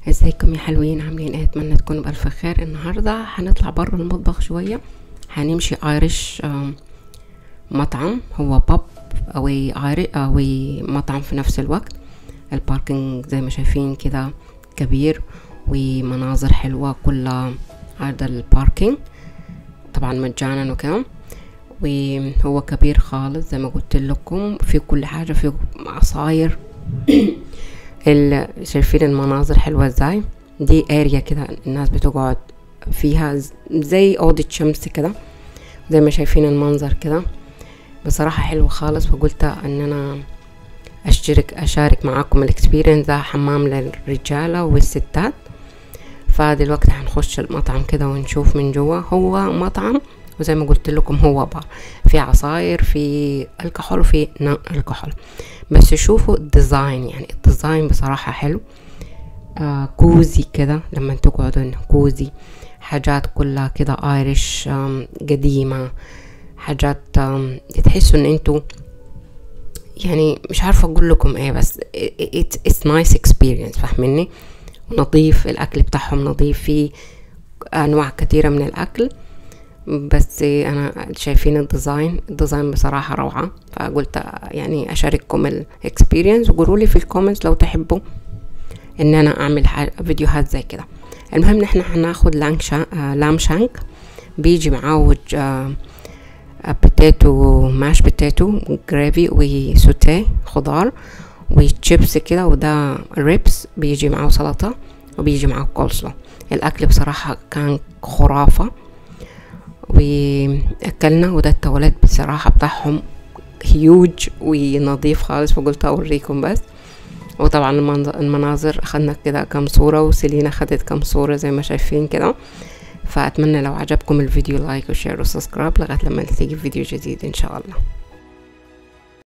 ازيكم يا حلوين عاملين ايه اتمنى تكونوا بالف خير النهارده هنطلع بره المطبخ شويه هنمشي ايرش آم، مطعم هو باب او ايري او مطعم في نفس الوقت الباركينج زي ما شايفين كده كبير ومناظر حلوه كلها عرض الباركينج طبعا مجانا وكده وهو كبير خالص زي ما قلت لكم في كل حاجه في عصاير ال- شايفين المناظر حلوة ازاي دي اريا كده الناس بتقعد فيها ز- زي أوضة شمس كده زي ما شايفين المنظر كده بصراحة حلو خالص فقلت ان انا اشترك اشارك معاكم الاكسبيرينس ده حمام للرجالة والستات فدلوقتي هنخش المطعم كده ونشوف من جوا هو مطعم وزي ما قلت لكم هو بار في عصاير في الكحول وفي نون الكحول بس شوفوا الديزاين يعني الديزاين بصراحة حلو آه كوزي كده لما تقعدوا هنا كوزي حاجات كلها كده ايرش آم، قديمة حاجات آم، تحسوا ان انتوا يعني مش عارفة اقول لكم ايه بس it's, it's nice experience فاهميني نظيف الاكل بتاعهم نظيف في انواع كثيرة من الاكل بس انا شايفين الديزاين الديزاين بصراحة روعة فقلت يعني اشارككم الاكسبيرينس وقولوا لي في الكومنتس لو تحبوا ان انا اعمل ح- فيديوهات زي كده المهم نحن هناخد لانك شا... آه لام شانك بيجي معاه وج- آه بوتيتو ماش بوتيتو جرافي وسوتيه خضار وشيبس كده وده ريبس بيجي معاه سلطة وبيجي معاه كولسلو الأكل بصراحة كان خرافة واكلنا وده التواليت بصراحة بتاعهم هيوج ونظيف خالص فقلت اوريكم بس وطبعا المنظ- المناظر اخدنا كده كام صورة وسيلينا خدت كام صورة زي ما شايفين كده فاتمنى لو عجبكم الفيديو لايك وشير وسبسكرايب لغاية لما تيجي فيديو جديد ان شاء الله